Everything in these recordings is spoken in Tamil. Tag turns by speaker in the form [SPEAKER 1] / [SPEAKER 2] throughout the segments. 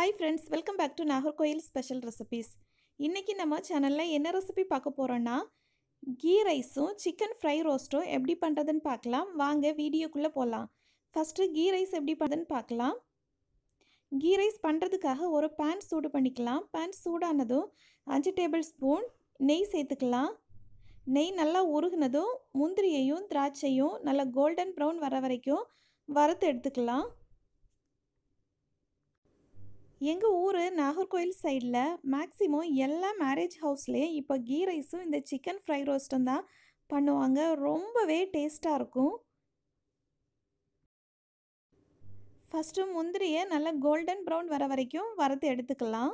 [SPEAKER 1] hi friends welcome back to Nagercoil special recipes இன்றைக்கி நம்ம சேனலில் என்ன ரெசிபி பார்க்க போகிறோன்னா கீ ரைஸும் சிக்கன் ஃப்ரை ரோஸ்ட்டும் எப்படி பண்ணுறதுன்னு பார்க்கலாம் வாங்க வீடியோக்குள்ளே போகலாம் ஃபஸ்ட்டு கீ ரைஸ் எப்படி பண்ணுறதுன்னு பார்க்கலாம் கீ ரைஸ் பண்ணுறதுக்காக ஒரு பேன் சூடு பண்ணிக்கலாம் பேன் சூடானதும் அஞ்சு டேபிள் ஸ்பூன் நெய் சேர்த்துக்கலாம் நெய் நல்லா உருகுனதும் முந்திரியையும் திராட்சையும் நல்லா கோல்டன் ப்ரௌன் வர வரைக்கும் வறுத்து எடுத்துக்கலாம் எங்கள் ஊர் நாகர்கோயில் சைடில் மேக்ஸிமம் எல்லா மேரேஜ் ஹவுஸ்லேயும் இப்போ கீ ரைஸும் இந்த சிக்கன் ஃப்ரை ரோஸ்ட்டும் தான் பண்ணுவாங்க ரொம்பவே டேஸ்ட்டாக இருக்கும் ஃபஸ்ட்டு முந்திரியை நல்லா கோல்டன் ப்ரௌன் வர வரைக்கும் வறுத்து எடுத்துக்கலாம்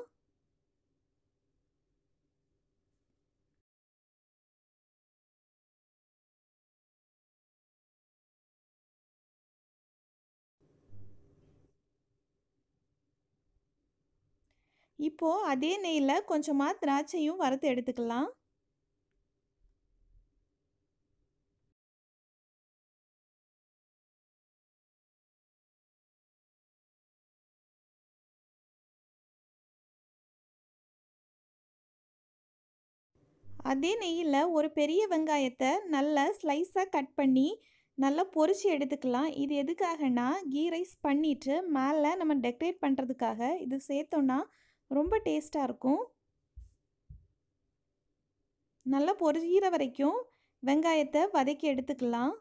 [SPEAKER 1] இப்போது அதே நெய்யில் கொஞ்சமாக திராட்சையும் வறுத்து எடுத்துக்கலாம் அதே நெய்யில் ஒரு பெரிய வெங்காயத்தை நல்லா ஸ்லைஸாக கட் பண்ணி நல்லா பொரித்து எடுத்துக்கலாம் இது எதுக்காகனா கீ ரைஸ் பண்ணிவிட்டு மேலே நம்ம டெக்கரேட் பண்ணுறதுக்காக இது சேர்த்தோன்னா ரொம்ப டேஸ்ட்டாக இருக்கும் நல்லா பொரிகிற வரைக்கும் வெங்காயத்தை வதக்கி எடுத்துக்கலாம்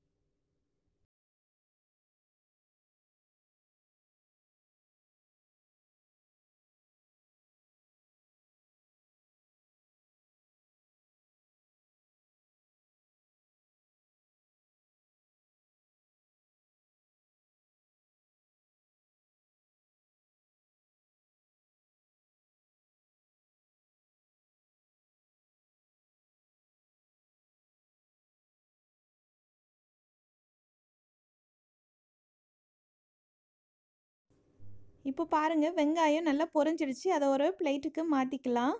[SPEAKER 1] இப்போ பாருங்கள் வெங்காயம் நல்லா பொரிஞ்சிடுச்சு அதை ஒரு பிளேட்டுக்கு மாற்றிக்கலாம்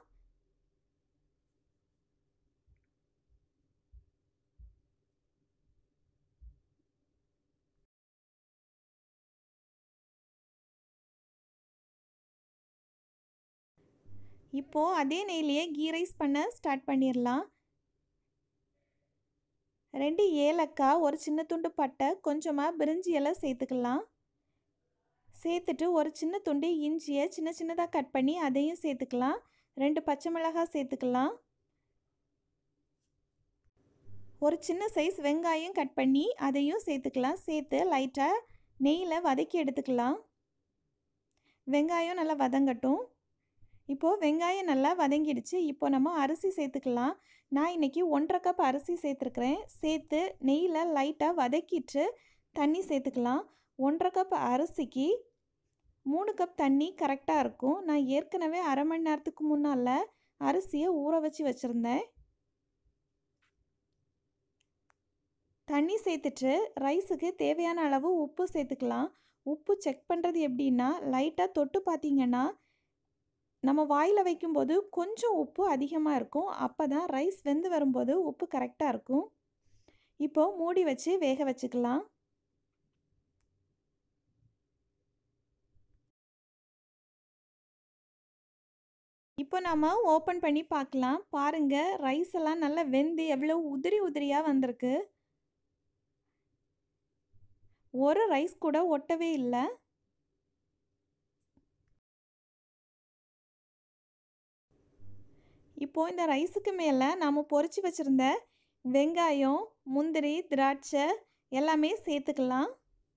[SPEAKER 1] இப்போது அதே நெய்லேயே கீ ரைஸ் பண்ண ஸ்டார்ட் பண்ணிடலாம் ரெண்டு ஏலக்காய் ஒரு சின்ன துண்டு பட்டை கொஞ்சமாக பிரிஞ்சி இலை சேர்த்துக்கலாம் சேர்த்துட்டு ஒரு சின்ன துண்டு இஞ்சியை சின்ன சின்னதாக கட் பண்ணி அதையும் சேர்த்துக்கலாம் ரெண்டு பச்சை மிளகாய் சேர்த்துக்கலாம் ஒரு சின்ன சைஸ் வெங்காயம் கட் பண்ணி அதையும் சேர்த்துக்கலாம் சேர்த்து லைட்டாக நெய்யில் வதக்கி எடுத்துக்கலாம் வெங்காயம் நல்லா வதங்கட்டும் இப்போது வெங்காயம் நல்லா வதங்கிடுச்சு இப்போ நம்ம அரிசி சேர்த்துக்கலாம் நான் இன்றைக்கி ஒன்றரை கப் அரிசி சேர்த்துருக்குறேன் சேர்த்து நெய்யில் லைட்டாக வதக்கிட்டு தண்ணி சேர்த்துக்கலாம் ஒன்றரை கப் அரிசிக்கு மூணு கப் தண்ணி கரெக்டாக இருக்கும் நான் ஏற்கனவே அரை மணி நேரத்துக்கு முன்னால் அரிசியை ஊற வச்சு வச்சுருந்தேன் தண்ணி சேர்த்துட்டு ரைஸுக்கு தேவையான அளவு உப்பு சேர்த்துக்கலாம் உப்பு செக் பண்ணுறது எப்படின்னா லைட்டாக தொட்டு பார்த்தீங்கன்னா நம்ம வாயில் வைக்கும்போது கொஞ்சம் உப்பு அதிகமாக இருக்கும் அப்போ தான் ரைஸ் வெந்து வரும்போது உப்பு கரெக்டாக இருக்கும் இப்போது மூடி வச்சு வேக வச்சுக்கலாம் இப்போ நம்ம ஓப்பன் பண்ணி பார்க்கலாம் பாருங்கள் ரைஸ் எல்லாம் நல்லா வெந்து எவ்வளோ உதிரி உதிரியாக வந்திருக்கு ஒரு ரைஸ் கூட ஒட்டவே இல்லை இப்போது இந்த ரைஸுக்கு மேலே நாம் பொறிச்சு வச்சுருந்த வெங்காயம் முந்திரி திராட்சை எல்லாமே சேர்த்துக்கலாம்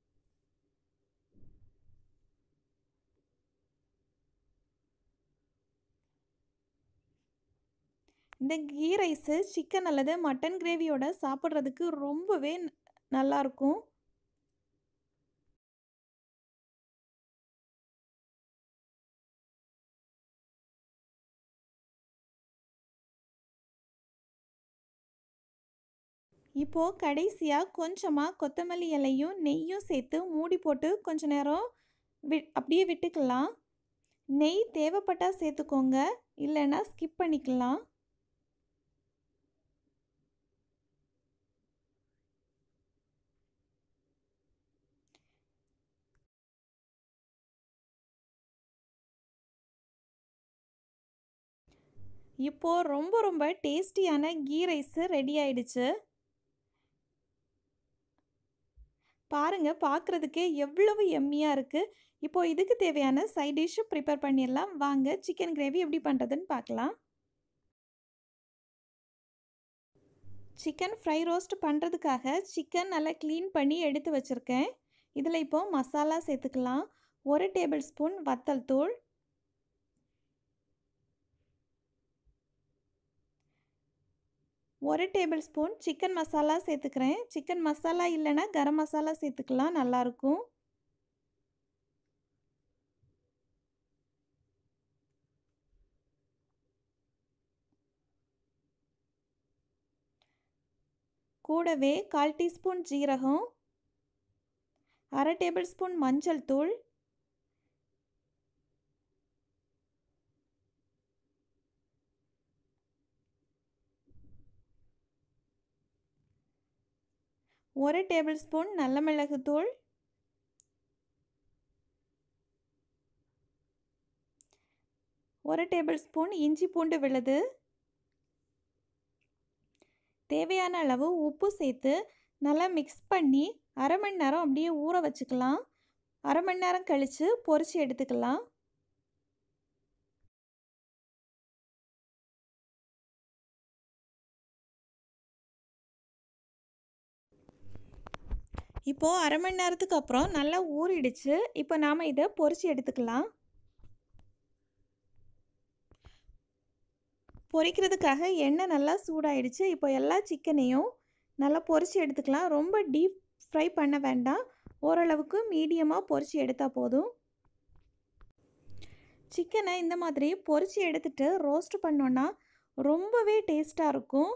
[SPEAKER 1] இந்த கீ ரைஸு சிக்கன் அல்லது மட்டன் கிரேவியோட சாப்பிட்றதுக்கு ரொம்பவே நல்லாயிருக்கும் இப்போது கடைசியாக கொஞ்சமாக கொத்தமல்லி இலையும் நெய்யும் சேர்த்து மூடி போட்டு கொஞ்ச நேரம் வி அப்படியே விட்டுக்கலாம் நெய் தேவைப்பட்டால் சேர்த்துக்கோங்க இல்லைன்னா ஸ்கிப் பண்ணிக்கலாம் இப்போது ரொம்ப ரொம்ப டேஸ்டியான கீ ரைஸு ரெடி ஆயிடுச்சு பாருங்கள் பார்க்குறதுக்கே எவ்வளவு எம்மியாக இருக்குது இப்போ இதுக்கு தேவையான சைட் டிஷ்ஷு ப்ரிப்பேர் பண்ணிடலாம் வாங்க சிக்கன் கிரேவி எப்படி பண்ணுறதுன்னு பார்க்கலாம் சிக்கன் ஃப்ரை ரோஸ்ட் பண்ணுறதுக்காக சிக்கன் நல்லா க்ளீன் பண்ணி எடுத்து வச்சுருக்கேன் இதில் இப்போ மசாலா சேர்த்துக்கலாம் ஒரு டேபிள் ஸ்பூன் வத்தல் தூள் ஒரு டேபிள் ஸ்பூன் சிக்கன் மசாலா சேர்த்துக்கிறேன் சிக்கன் மசாலா இல்லைன்னா கரம் மசாலா சேர்த்துக்கலாம் நல்லாயிருக்கும் கூடவே கால் டீஸ்பூன் ஜீரகம் அரை டேபிள் ஸ்பூன் மஞ்சள் தூள் ஒரு டேபிள் ஸ்பூன் நல்ல மிளகுத்தூள் ஒரு டேபிள் ஸ்பூன் இஞ்சி பூண்டு விழுது தேவையான அளவு உப்பு சேர்த்து நல்லா மிக்ஸ் பண்ணி அரை மணி நேரம் அப்படியே ஊற வச்சுக்கலாம் அரை மணி நேரம் கழித்து பொரித்து எடுத்துக்கலாம் இப்போது அரை மணி நேரத்துக்கு அப்புறம் நல்லா ஊறிடுச்சு இப்போ நாம் இதை பொரித்து எடுத்துக்கலாம் பொரிக்கிறதுக்காக எண்ணெய் நல்லா சூடாயிடுச்சு இப்போ எல்லா சிக்கனையும் நல்லா பொரித்து எடுத்துக்கலாம் ரொம்ப டீப் ஃப்ரை பண்ண வேண்டாம் ஓரளவுக்கு மீடியமாக பொரித்து எடுத்தால் போதும் சிக்கனை இந்த மாதிரி பொரித்து எடுத்துகிட்டு ரோஸ்ட் பண்ணோன்னா ரொம்பவே டேஸ்ட்டாக இருக்கும்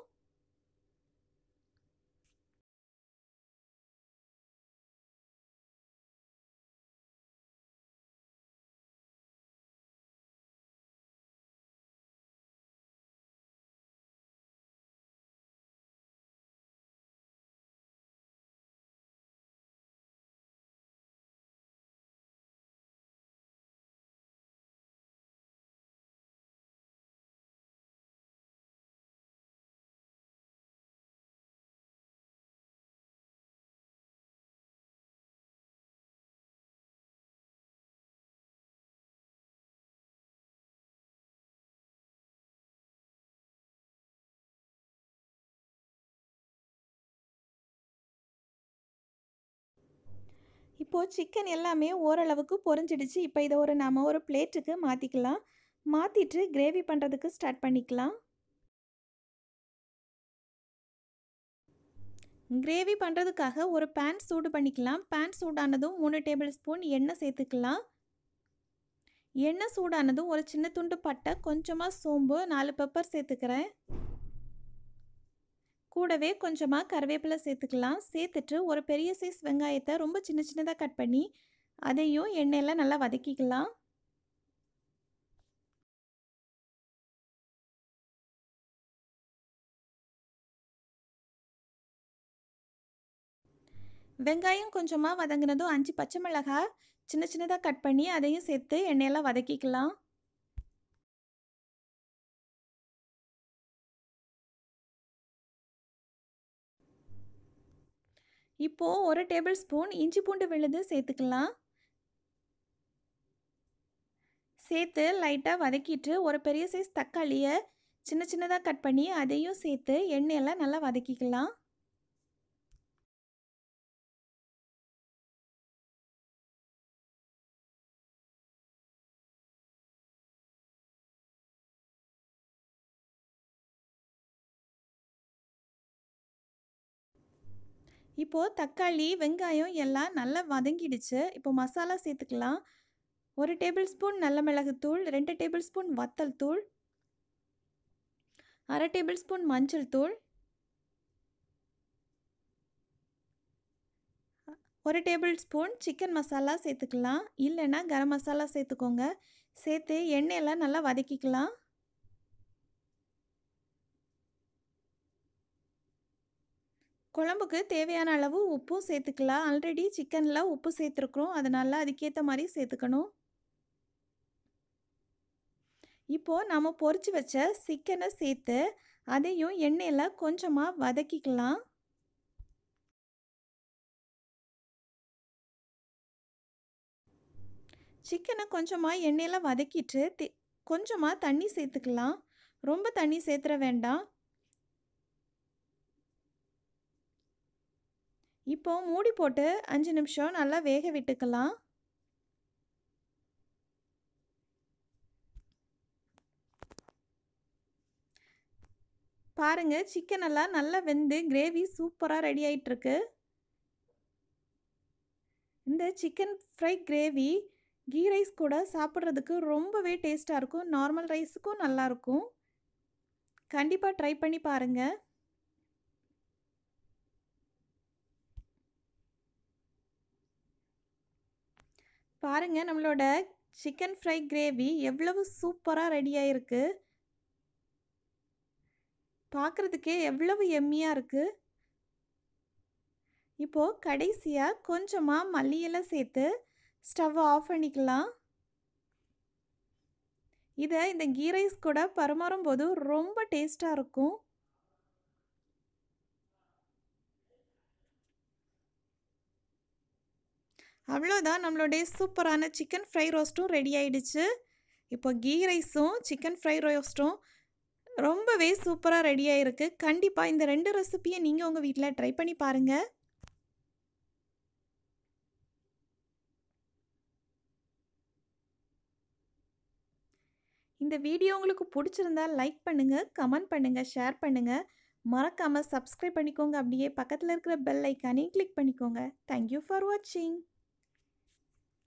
[SPEAKER 1] இப்போது சிக்கன் எல்லாமே ஓரளவுக்கு பொரிஞ்சிடுச்சு இப்போ இதை ஒரு நாம் ஒரு பிளேட்டுக்கு மாற்றிக்கலாம் மாற்றிட்டு கிரேவி பண்ணுறதுக்கு ஸ்டார்ட் பண்ணிக்கலாம் கிரேவி பண்ணுறதுக்காக ஒரு பேன் சூடு பண்ணிக்கலாம் பேன் சூடானதும் மூணு டேபிள் ஸ்பூன் எண்ணெய் சேர்த்துக்கலாம் எண்ணெய் சூடானதும் ஒரு சின்ன துண்டு பட்டை கொஞ்சமாக சோம்பு நாலு பெப்பர் சேர்த்துக்கிறேன் கூடவே கொஞ்சமாக கருவேப்பிலை சேர்த்துக்கலாம் சேர்த்துட்டு ஒரு பெரிய சைஸ் வெங்காயத்தை ரொம்ப சின்ன சின்னதாக கட் பண்ணி அதையும் எண்ணெயில் நல்லா வதக்கிக்கலாம் வெங்காயம் கொஞ்சமாக வதங்கினதும் அஞ்சு பச்சை மிளகாய் சின்ன சின்னதாக கட் பண்ணி அதையும் சேர்த்து எண்ணெயெல்லாம் வதக்கிக்கலாம் இப்போது ஒரு டேபிள் ஸ்பூன் இஞ்சி பூண்டு விழுது சேர்த்துக்கலாம் சேர்த்து லைட்டாக வதக்கிட்டு ஒரு பெரிய சைஸ் தக்காளியை சின்ன சின்னதாக கட் பண்ணி அதையும் சேர்த்து எண்ணெயெல்லாம் நல்லா வதக்கிக்கலாம் இப்போது தக்காளி வெங்காயம் எல்லாம் நல்லா வதங்கிடுச்சு இப்போ மசாலா சேர்த்துக்கலாம் ஒரு டேபிள் ஸ்பூன் நல்ல மிளகுத்தூள் ரெண்டு டேபிள் ஸ்பூன் வத்தல் தூள் அரை டேபிள் ஸ்பூன் மஞ்சள் தூள் ஒரு டேபிள் ஸ்பூன் சிக்கன் மசாலா சேர்த்துக்கலாம் இல்லைன்னா கரம் மசாலா சேர்த்துக்கோங்க சேர்த்து எண்ணெயெல்லாம் நல்லா வதக்கிக்கலாம் குழம்புக்கு தேவையான அளவு உப்பும் சேர்த்துக்கலாம் ஆல்ரெடி சிக்கனில் உப்பு சேர்த்துருக்குறோம் அதனால் அதுக்கேற்ற மாதிரி சேர்த்துக்கணும் இப்போது நம்ம பொரிச்சு வச்ச சிக்கனை சேர்த்து அதையும் எண்ணெயில் கொஞ்சமாக வதக்கிக்கலாம் சிக்கனை கொஞ்சமாக எண்ணெயில் வதக்கிட்டு தி கொஞ்சமாக தண்ணி சேர்த்துக்கலாம் ரொம்ப தண்ணி சேர்த்துற வேண்டாம் இப்போ மூடி போட்டு அஞ்சு நிமிஷம் நல்லா வேக விட்டுக்கலாம் பாருங்க சிக்கன் எல்லாம் நல்லா வெந்து கிரேவி சூப்பராக ரெடி ஆயிட்டிருக்கு இந்த chicken fry gravy ghee rice கூட சாப்பிட்றதுக்கு ரொம்பவே டேஸ்ட்டாக இருக்கும் நார்மல் ரைஸுக்கும் நல்லாயிருக்கும் கண்டிப்பாக ட்ரை பண்ணி பாருங்கள் பாருங்கள் நம்மளோட சிக்கன் ஃப்ரை கிரேவி எவ்வளவு சூப்பராக ரெடி ஆகிருக்கு பார்க்குறதுக்கே எவ்வளவு எம்மியாக இருக்குது இப்போது கடைசியாக கொஞ்சமாக மல்லியெல்லாம் சேர்த்து ஸ்டவ் ஆஃப் பண்ணிக்கலாம் இதை இந்த கீ ரைஸ் கூட பரிமாறும் போது ரொம்ப டேஸ்ட்டாக இருக்கும் அவ்வளோதான் நம்மளுடைய சூப்பரான சிக்கன் ஃப்ரை ரோஸ்ட்டும் ரெடி ஆயிடுச்சு இப்போ கீ ரைஸும் சிக்கன் ஃப்ரை ரோஸ்ட்டும் ரொம்பவே சூப்பராக ரெடி ஆகிருக்கு கண்டிப்பாக இந்த ரெண்டு ரெசிப்பியை நீங்கள் உங்கள் வீட்டில் ட்ரை பண்ணி பாருங்கள் இந்த வீடியோ உங்களுக்கு பிடிச்சிருந்தா லைக் பண்ணுங்கள் கமெண்ட் பண்ணுங்கள் ஷேர் பண்ணுங்கள் மறக்காமல் சப்ஸ்கிரைப் பண்ணிக்கோங்க அப்படியே பக்கத்தில் இருக்கிற பெல் ஐக்கானையும் கிளிக் பண்ணிக்கோங்க தேங்க்யூ ஃபார் வாட்சிங்